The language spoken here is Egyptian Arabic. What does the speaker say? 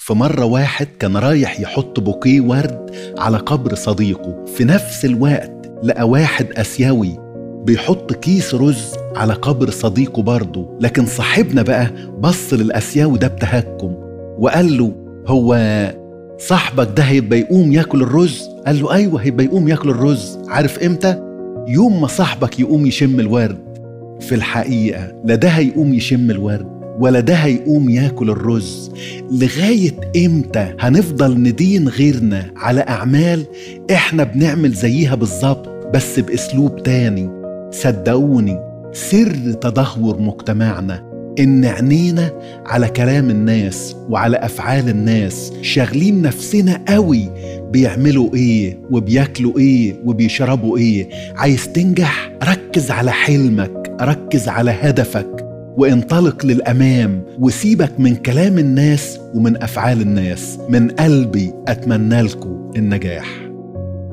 في مرة واحد كان رايح يحط بوكيه ورد على قبر صديقه في نفس الوقت لقى واحد آسيوي بيحط كيس رز على قبر صديقه برضه لكن صاحبنا بقى بص للآسيوي ده بتهكم وقال له هو صاحبك ده هيبقى يقوم ياكل الرز قال له ايوه هيبقى يقوم ياكل الرز عارف امتى يوم ما صاحبك يقوم يشم الورد في الحقيقه لا ده هيقوم يشم الورد ولا ده هيقوم ياكل الرز لغايه امتى هنفضل ندين غيرنا على اعمال احنا بنعمل زيها بالظبط بس باسلوب تاني صدقوني سر تدهور مجتمعنا إن عينينا على كلام الناس وعلى أفعال الناس شاغلين نفسنا قوي بيعملوا إيه وبياكلوا إيه وبيشربوا إيه عايز تنجح ركز على حلمك ركز على هدفك وانطلق للأمام وسيبك من كلام الناس ومن أفعال الناس من قلبي أتمنى لكم النجاح